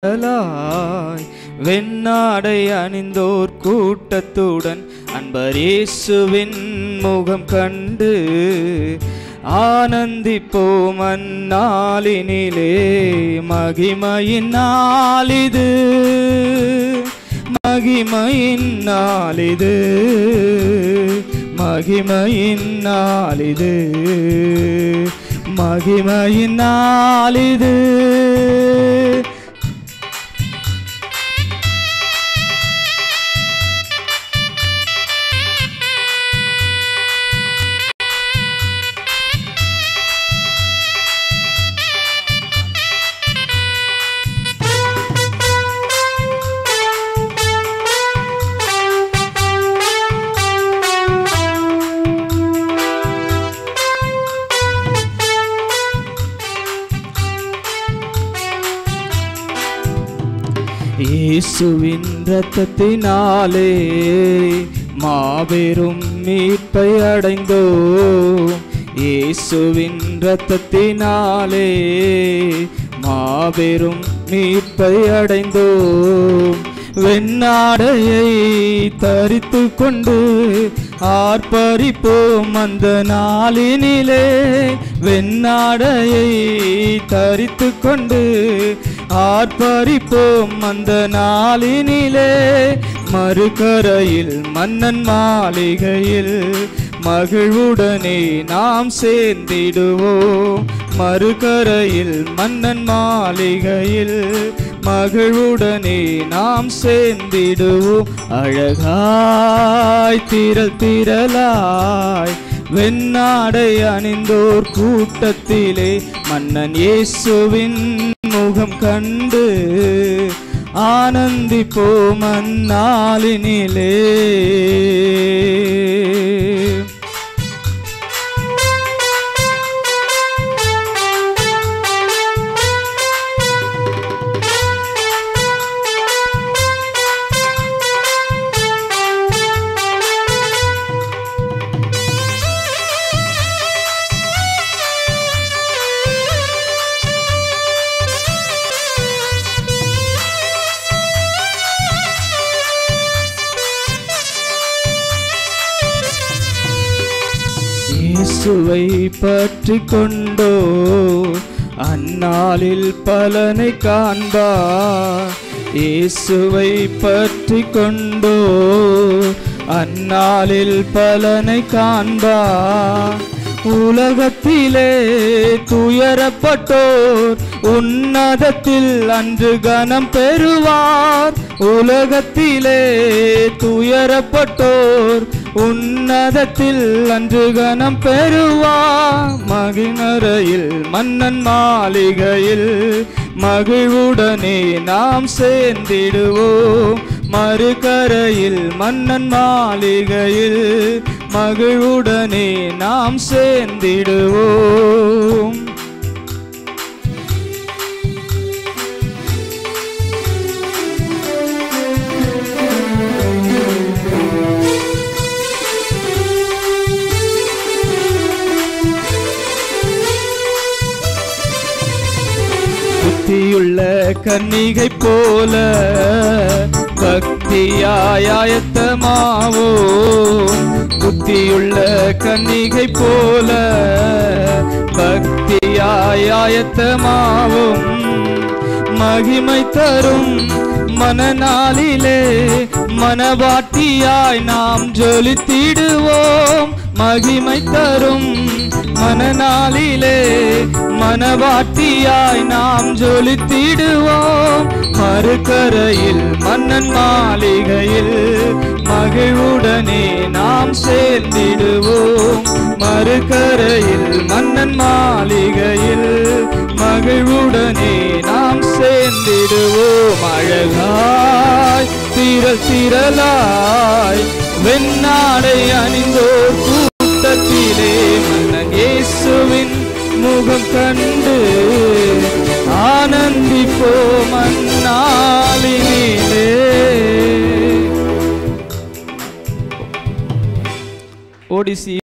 லாய் வெண்ணாடை அணிந்தோர் கூட்டத்துடன் அன்பர் இயேசுவின் முகம் கண்டு ஆனந்திப்போம் அந்நாளினிலே மகிமையின் நாளிது மகிமையின் நாளிது மகிமையின் நாளிது மகிமையின் நாளிது இயேசுவின் இரத்தத்தினாலே மாபெரும் மீட்பை அடைந்தோ இயேசுவின் இரத்தத்தினாலே மாபெரும் மீட்பை அடைந்தோம் வெண்ணாடையை தரித்து கொண்டு ஆர்ப்பரிப்போம் அந்த நாளினிலே வெண்ணாடையை தரித்து கொண்டு ஆர்ப்பரிப்போம் அந்த நாளினிலே மறுகரையில் மன்னன் மாளிகையில் மகிழ்வுடனே நாம் சேர்ந்திடுவோம் மறுகரையில் மன்னன் மாளிகையில் மகிழ்வுடனே நாம் சேர்ந்திடுவோம் அழகாய் திரள் திரளாய் வெண்ணாடை அணிந்தோர் கூட்டத்திலே மன்னன் இயேசுவின் முகம் கண்டு ஆனந்திப்போம் அந்நாளினிலே இயேசுவை பற்றி கொண்டோ அந்நாளில் பலனை காண்பா இயேசுவை பற்றி கொண்டோ அந்நாளில் பலனை காண்பா உலகத்திலே துயரப்பட்டோர் உன்னதத்தில் அன்று கனம் பெறுவார் உலகத்திலே துயரப்பட்டோர் உன்னதத்தில் அன்று கனம் பெறுவார் மகிழ்நரையில் மன்னன் மாளிகையில் மகிழ்வுடனே நாம் சேர்ந்திடுவோம் மறுகரையில் மன்னன் மாளிகையில் மகிழ்வுடனே நாம் சேர்ந்திடுவோம் புத்தியுள்ள கன்னிகை போல பக்தியாயத்தமாவோ புத்தியுள்ள கன்னிகை போல பக்தியாயத்தமாவும் மகிமை தரும் மனநாளிலே மனவாட்டியாய் நாம் ஜொலித்திடுவோம் மகிமை தரும் மனநாளிலே மனவாட்டியாய் நாம் ஜொலித்திடுவோம் மறுகரையில் மன்னன் மாளிகையில் மகிழ்வுடனே நாம் சேர்ந்திடுவோம் மறுகரையில் மன்னன் மாளிகையில் மகிழ்வுடனே நாம் சேர்ந்திடுவோம் அழகாய் திரள் திரளாய் வெண்ணாடை அணிந்தோர் கூட்டத்திலே மன்னன் இயேசுவின் முகம் கண்டு ஆனந்திப்போம் அந்நாளினிலே ஓடிசி